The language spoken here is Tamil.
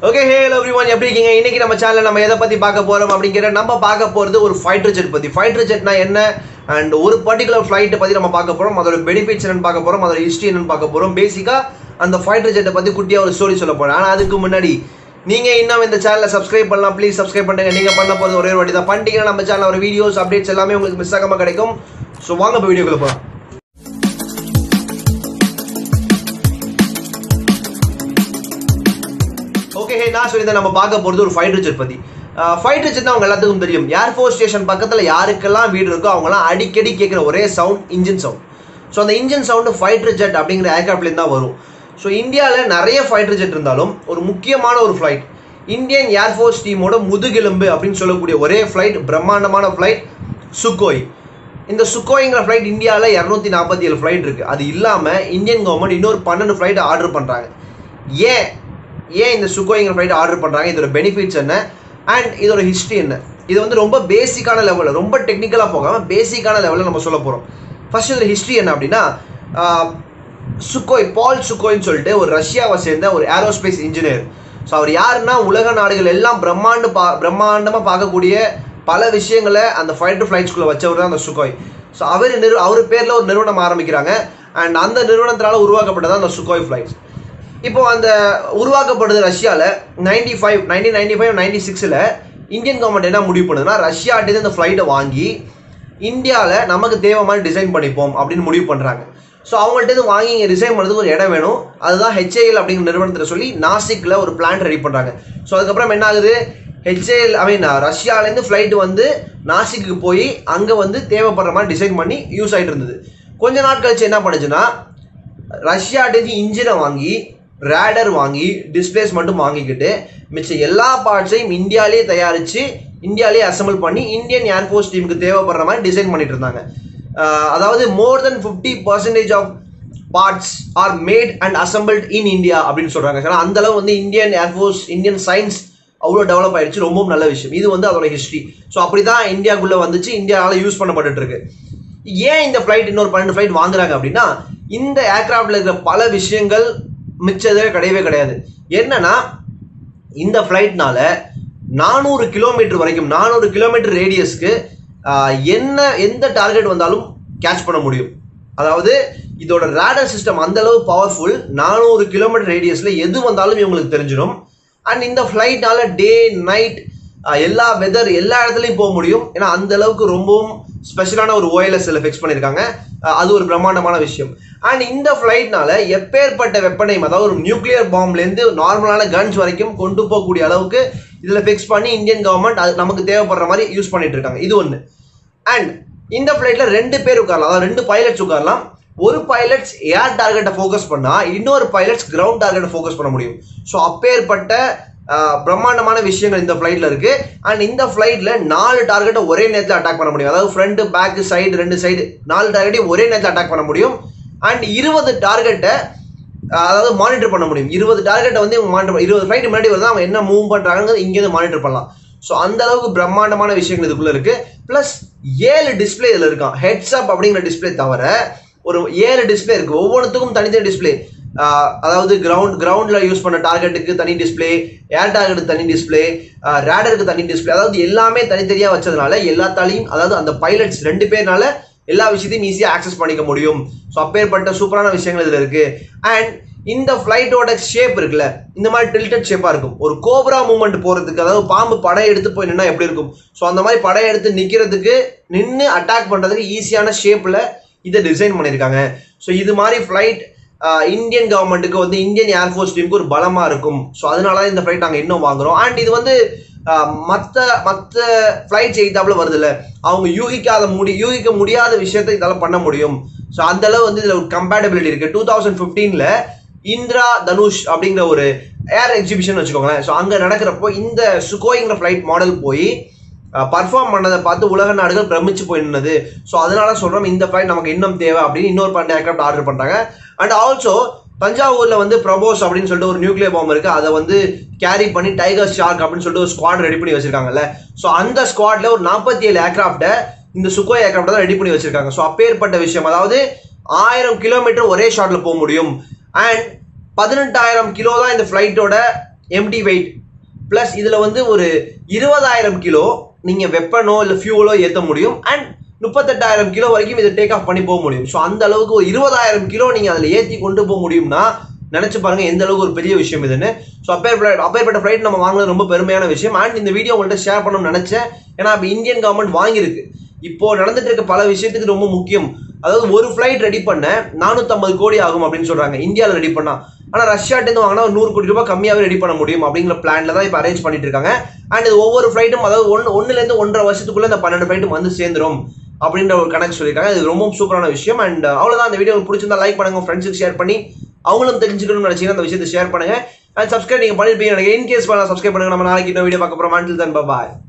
ஓகே ஹே எவ்ரி ஒன் எப்படி இருக்கீங்க இன்னைக்கு நம்ம சேனல்ல நம்ம எதை பத்தி பார்க்க போறோம் அப்படிங்கிற நம்ம பார்க்க போறது ஒரு ஃபைட்டர் ஜெட் பத்தி ஃபைட்டர் ஜெட்னா என்ன அண்ட் ஒரு பர்டிகுலர் ஃபிளைட்டை பத்தி நம்ம பார்க்க போறோம் அதோட பெனிஃபிட்ஸ் என்னன்னு பார்க்க போறோம் அதோட ஹிஸ்ட்ரி என்னன்னு பார்க்க போறோம் பேசிக்கா அந்த ஃபைட்டர் ஜெட்டை பத்தி குட்டியா ஒரு ஸ்டோரி சொல்ல போறேன் ஆனா அதுக்கு முன்னாடி நீங்க இன்னும் இந்த சேனலை சப்ஸ்கிரைப் பண்ணலாம் ப்ளீஸ் சப்ஸ்கிரைப் பண்ணுங்க நீங்க பண்ண போறது ஒரே ஒரு வாட்டி தான் பண்ணிட்டீங்கன்னா நம்ம சேனல் ஒரு வீடியோஸ் அப்டேட்ஸ் எல்லாமே உங்களுக்கு மிஸ் ஆகாம கிடைக்கும் ஸோ வாங்க இப்போ வீடியோக்குள்ள போகலாம் ஓகே ஹே நான் சொல்லியிருந்தேன் நம்ம பார்க்க போகிறது ஒரு ஃபைட்டர் ஜெட் பற்றி ஃபைட்டர் ஜெட்னா அவங்க எல்லாத்துக்கும் தெரியும் ஏர்ஃபோர்ஸ் ஸ்டேஷன் பக்கத்தில் யாருக்கெல்லாம் வீடு இருக்கோ அவங்கலாம் அடிக்கடி கேட்குற ஒரே சவுண்ட் இன்ஜின் சவுண்ட் ஸோ அந்த இன்ஜின் சவுண்டு ஃபைட்டர் ஜெட் அப்படிங்கிற ஏர்கிராஃப்ட்லேருந்து தான் வரும் ஸோ இந்தியாவில் நிறைய ஃபைட்டர் ஜெட் இருந்தாலும் ஒரு முக்கியமான ஒரு ஃப்ளைட் இந்தியன் ஏர்ஃபோர்ஸ் டீமோட முதுகெலும்பு அப்படின்னு சொல்லக்கூடிய ஒரே ஃப்ளைட் பிரம்மாண்டமான ஃப்ளைட் சுக்கோய் இந்த சுக்கோய்ங்கிற ஃப்ளைட் இந்தியாவில் இரநூத்தி நாற்பத்தி ஏழு ஃப்ளைட் இருக்குது அது இல்லாமல் இந்தியன் கவர்மெண்ட் இன்னொரு பன்னெண்டு ஃப்ளைட் ஆர்டர் பண்ணுறாங்க ஏன் ஏன் இந்த சுக்கோய்ங்கிற ஃப்ளைட் ஆர்டர் பண்ணுறாங்க இதோட பெனிஃபிட்ஸ் என்ன அண்ட் இதோட ஹிஸ்ட்ரி என்ன இது வந்து ரொம்ப பேசிக்கான லெவலில் ரொம்ப டெக்னிக்கலாக போகாமல் பேசிக்கான லெவலில் நம்ம சொல்ல போகிறோம் ஃபர்ஸ்ட் இதோட ஹிஸ்ட்ரி என்ன அப்படின்னா ஆஹ், சுக்கோய் பால் சுக்கோய்னு சொல்லிட்டு ஒரு ரஷ்யாவை சேர்ந்த ஒரு ஏரோஸ்பேஸ் இன்ஜினியர் ஸோ அவர் யாருன்னா உலக நாடுகள் எல்லாம் பிரம்மாண்டு பா பிரம்மாண்டமாக பார்க்கக்கூடிய பல விஷயங்களை அந்த ஃபைட்டர் ஃப்ளைட்ஸ்குள்ளே வச்சவர் தான் அந்த சுக்கோய் ஸோ அவர் நிறு அவர் பேரில் ஒரு நிறுவனம் ஆரம்பிக்கிறாங்க அண்ட் அந்த நிறுவனத்தினால உருவாக்கப்பட்டது அந்த சுக்கோய் ஃப்ளைட்ஸ் இப்போ அந்த உருவாக்கப்படுது ரஷ்யாவில் ninety five nineteen ninety five ninety சிக்ஸில் இந்தியன் கவர்மெண்ட் என்ன முடிவு பண்ணுதுன்னா ரஷ்யாட்டேருந்து இந்த ஃப்ளைட்டை வாங்கி இந்தியாவில் நமக்கு தேவை மாதிரி டிசைன் பண்ணிப்போம் அப்படின்னு முடிவு பண்ணுறாங்க ஸோ அவங்கள்ட்ட வாங்கி இங்கே டிசைன் பண்ணுறதுக்கு ஒரு இடம் வேணும் அதுதான் ஹெச்ஏஎல் அப்படிங்கிற நிறுவனத்தில் சொல்லி நாசிக்கில் ஒரு பிளான் ரெடி பண்ணுறாங்க ஸோ அதுக்கப்புறம் என்ன ஆகுது ஹெச்ஏஎல் ஐ மீன் ரஷ்யாலேருந்து ஃப்ளைட் வந்து நாசிக்கு போய் அங்கே வந்து தேவைப்படுற மாதிரி டிசைன் பண்ணி யூஸ் ஆகிட்டு இருந்தது கொஞ்ச நாள் கழிச்சு என்ன பண்ணுச்சுன்னா ரஷ்யாட்டேருந்து இன்ஜினை வாங்கி ரேடர் வாங்கி டிஸ்பிளேஸ் மட்டும் வாங்கிக்கிட்டு மிச்ச எல்லா பார்ட்ஸையும் இந்தியாவிலே தயாரித்து இந்தியாவிலே அசம்பிள் பண்ணி இந்தியன் ஏர்ஃபோர்ஸ் டீமுக்கு தேவைப்படுற மாதிரி டிசைன் பண்ணிட்டு இருந்தாங்க ஆஹ் அதாவது more then fifty percentage of parts are made and assembled in India அப்படின்னு சொல்கிறாங்க ஏன்னா அந்த அளவு வந்து இந்தியன் ஏர்ஃபோர்ஸ் இந்தியன் சயின்ஸ் அவ்வளோ டெவலப் ஆயிடுச்சு ரொம்பவும் நல்ல விஷயம் இது வந்து அதோட ஹிஸ்ட்ரி ஸோ அப்படி தான் இந்தியாக்குள்ளே வந்துச்சு இந்தியாவில் யூஸ் பண்ணப்பட்டுட்டு இருக்கு ஏன் இந்த ஃப்ளைட் இன்னொரு பன்னெண்டு ஃப்ளைட் வாங்குறாங்க அப்படின்னா இந்த ஏர்கிராஃப்டில் இருக்கிற பல விஷயங்கள் மிச்சதே கிடையவே கிடையாது என்னன்னா இந்த ஃப்ளைட்னால நானூறு கிலோமீட்டர் வரைக்கும் நானூறு கிலோமீட்டர் ரேடியஸ்க்கு என்ன எந்த டார்கெட் வந்தாலும் கேட்ச் பண்ண முடியும் அதாவது இதோட ரேடர் சிஸ்டம் அந்த அளவு பவர்ஃபுல் நானூறு கிலோமீட்டர் ரேடியஸ்ல எது வந்தாலும் இவங்களுக்கு தெரிஞ்சிடும் அண்ட் இந்த ஃப்ளைட்னால டே நைட் எல்லா வெதர் எல்லா இடத்துலையும் போக முடியும் ஏன்னா அந்த அளவுக்கு ரொம்பவும் ஸ்பெஷலான ஒரு ஓஎல்எஸ் ஃபிக்ஸ் பண்ணியிருக்காங்க அஹ் அது ஒரு பிரம்மாண்டமான விஷயம் அண்ட் இந்த ஃப்ளைட்னால எப்பேற்பட்ட வெப்பனையும் அதாவது ஒரு நியூக்ளியர் பாம்ப்லேருந்து நார்மலான கன்ஸ் வரைக்கும் கொண்டு போகக்கூடிய அளவுக்கு இதில் ஃபிக்ஸ் பண்ணி இந்தியன் கவர்மெண்ட் அது நமக்கு தேவைப்படுற மாதிரி யூஸ் பண்ணிட்டு இருக்காங்க இது ஒன்று அண்ட் இந்த ஃப்ளைட்டில் ரெண்டு பேர் உட்காரலாம் அதாவது ரெண்டு பைலட்ஸ் உட்காரலாம் ஒரு பைலட்ஸ் ஏர் டார்கெட்டை ஃபோக்கஸ் பண்ணால் இன்னொரு பைலட்ஸ் கிரவுண்ட் டார்கெட்டை ஃபோக்கஸ் பண்ண முடியும் ஸோ அப்பேற்பட்ட ஆஹ், பிரம்மாண்டமான விஷயங்கள் இந்த ஃப்ளைட்டில் இருக்கு அண்ட் இந்த ஃப்ளைட்டில் நாலு டார்கெட்டை ஒரே நேரத்தில் அட்டாக் பண்ண முடியும் அதாவது ஃப்ரண்ட் பேக் சைடு ரெண்டு சைடு நாலு டார்கெட்டையும் ஒரே நேரத்தில் அட்டாக் பண்ண முடியும் அண்ட் இருபது டார்கெட்டை அதாவது மானிட்டர் பண்ண முடியும் இருபது டார்கெட்டை வந்து இவங்க மானிட்டர் இருபது ஃப்ளைட் முன்னாடி வருது அவங்க என்ன மூவ் பண்ணுறாங்கிறது இங்கேருந்து மானிட்டர் பண்ணலாம் ஸோ அந்த அளவுக்கு பிரம்மாண்டமான விஷயங்கள் இதுக்குள்ள இருக்கு ப்ளஸ் ஏழு டிஸ்பிளே இதில் இருக்கான் ஹெட்ஸ் அப் அப்படிங்கிற டிஸ்பிளே தவிர ஒரு ஏழு டிஸ்பிளே இருக்கு ஒவ்வொன்றுத்துக்கும் தனித்தனி டிஸ்பிளே அதாவது கிரவுண்ட் கிரவுண்டில் யூஸ் பண்ண டார்கெட்டுக்கு தனி டிஸ்பிளே ஏர் டார்கெட்டுக்கு தனி டிஸ்பிளே ரேடருக்கு தனி டிஸ்பிளே அதாவது எல்லாமே தனித்தனியாக வச்சதுனால எல்லாத்தாலையும் அதாவது அந்த பைலட்ஸ் ரெண்டு பேர்னால எல்லா விஷயத்தையும் ஈஸியாக ஆக்சஸ் பண்ணிக்க முடியும் ஸோ அப்பேற்பட்ட சூப்பரான விஷயங்கள் இதில் இருக்கு அண்ட் இந்த ஃப்ளைட்டோட ஷேப் இருக்குல்ல இந்த மாதிரி டில்டட் ஷேப்பாக இருக்கும் ஒரு கோப்ரா மூவ்மெண்ட் போகிறதுக்கு அதாவது பாம்பு படம் எடுத்து போய் நின்னா எப்படி இருக்கும் ஸோ அந்த மாதிரி படம் எடுத்து நிற்கிறதுக்கு நின்று அட்டாக் பண்ணுறதுக்கு ஈஸியான ஷேப்பில் இதை டிசைன் பண்ணியிருக்காங்க ஸோ இது மாதிரி ஃப்ளைட் இந்தியன் கவர்மெண்ட்டுக்கு வந்து இந்தியன் ஏர்ஃபோர்ஸ் டீமுக்கு ஒரு பலமாக இருக்கும் ஸோ அதனால தான் இந்த ஃப்ளைட் நாங்கள் இன்னும் வாங்குறோம் அண்ட் இது வந்து மற்ற மற்ற ஃப்ளைட்ஸ் எய்தாப்புல வருதுல்ல அவங்க யூகிக்காத முடி யூகிக்க முடியாத விஷயத்தை இதால பண்ண முடியும் ஸோ அந்த அளவு வந்து இதில் ஒரு கம்பேட்டபிலிட்டி இருக்கு டூ தௌசண்ட் ஃபிஃப்டீனில் இந்திரா தனுஷ் அப்படிங்கிற ஒரு ஏர் எக்ஸிபிஷன் வச்சுக்கோங்களேன் ஸோ அங்கே நடக்கிறப்போ இந்த சுகோய்ங்கிற ஃப்ளைட் மாடல் போய் பர்ஃபார்ம் பண்ணதை பார்த்து உலக நாடுகள் பிரமிச்சு போய் நின்னது ஸோ அதனால சொல்கிறோம் இந்த ஃப்ளைட் நமக்கு இன்னும் தேவை அப்படின்னு இன்னொரு பன்னெண்டு ஏர்க்ராஃப்ட் ஆர்டர் பண்ணுறாங்க அண்ட் ஆல்சோ தஞ்சாவூர்ல வந்து பிரபோஸ் அப்படின்னு சொல்லிட்டு ஒரு நியூக்ளியர் பாம்பு இருக்கு அதை வந்து கேரி பண்ணி டைகர் ஷார்க் அப்படின்னு சொல்லிட்டு ஒரு ஸ்குவாட் ரெடி பண்ணி வச்சிருக்காங்கல்ல ஸோ அந்த ஸ்குவாட்ல ஒரு நாற்பத்தி ஏழு ஏர்க்ராஃப்டை இந்த சுக்கோய் ஏர்க்ராஃப்ட் தான் ரெடி பண்ணி வச்சிருக்காங்க ஸோ அப்பேற்பட்ட விஷயம் அதாவது ஆயிரம் கிலோமீட்டர் ஒரே ஷாட்ல போக முடியும் அண்ட் பதினெட்டாயிரம் கிலோ தான் இந்த ஃப்ளைட்டோட எம்டி வெயிட் ப்ளஸ் இதில் வந்து ஒரு இருபதாயிரம் கிலோ நீங்கள் வெப்பனோ இல்லை ஃபியூவலோ ஏற்ற முடியும் அண்ட் முப்பத்தெட்டாயிரம் கிலோ வரைக்கும் இதை டேக் ஆஃப் பண்ணி போக முடியும் ஸோ அந்த அளவுக்கு ஒரு இருபதாயிரம் கிலோ நீங்கள் அதில் ஏற்றி கொண்டு போக முடியும்னா நினச்சி பாருங்க எந்த அளவுக்கு ஒரு பெரிய விஷயம் இதுன்னு ஸோ அப்பேர் அப்பேற்பட்ட ஃப்ளைட் நம்ம வாங்குறது ரொம்ப பெருமையான விஷயம் அண்ட் இந்த வீடியோ உங்கள்கிட்ட ஷேர் பண்ணணும்னு நினச்சேன் ஏன்னா இப்போ இந்தியன் கவர்மெண்ட் வாங்கியிருக்கு இப்போ நடந்துட்டு இருக்க பல விஷயத்துக்கு ரொம்ப முக்கியம் அதாவது ஒரு ஃப்ளைட் ரெடி பண்ண நானூற்றம்பது கோடி ஆகும் அப்படின்னு சொல்றாங்க இந்தியாவில் ரெடி பண்ணா ஆனால் ரஷ்யாட்டேருந்து வாங்கினா ஒரு நூறு கோடி ரூபாய் கம்மியாகவே ரெடி பண்ண முடியும் அப்படிங்கிற பிளான்ல தான் இப்போ அரேஞ்ச் பண்ணிட்டு இருக்காங்க அண்ட் இது ஒவ்வொரு ஃப்ளைட்டும் அதாவது ஒன்று ஒன்றுலேருந்து ஒன்றரை வருஷத்துக்குள்ள இந்த பன்னெண்டு ஃப்ளைட்டும் வந்து சேர்ந்துரும் அப்படின்ற ஒரு கணக்கு சொல்லியிருக்காங்க இது ரொம்ப சூப்பரான விஷயம் அண்ட் அவ்வளோதான் அந்த வீடியோ உங்களுக்கு பிடிச்சிருந்தா லைக் பண்ணுங்க ஃப்ரெண்ட்ஸுக்கு ஷேர் பண்ணி அவங்களும் தெரிஞ்சுக்கணும்னு நினைச்சீங்கன்னா அந்த விஷயத்தை ஷேர் பண்ணுங்க அண்ட் சப்ஸ்கிரைப் நீங்க பண்ணிருப்பீங்க எனக்கு இன் கேஸ் பண்ண சப்ஸ்கிரைப் பண்ணுங்க நம்ம நாளைக்கு இன்னும் வீடியோ பார்க்க போறோம் அண்டில் தன் பாய்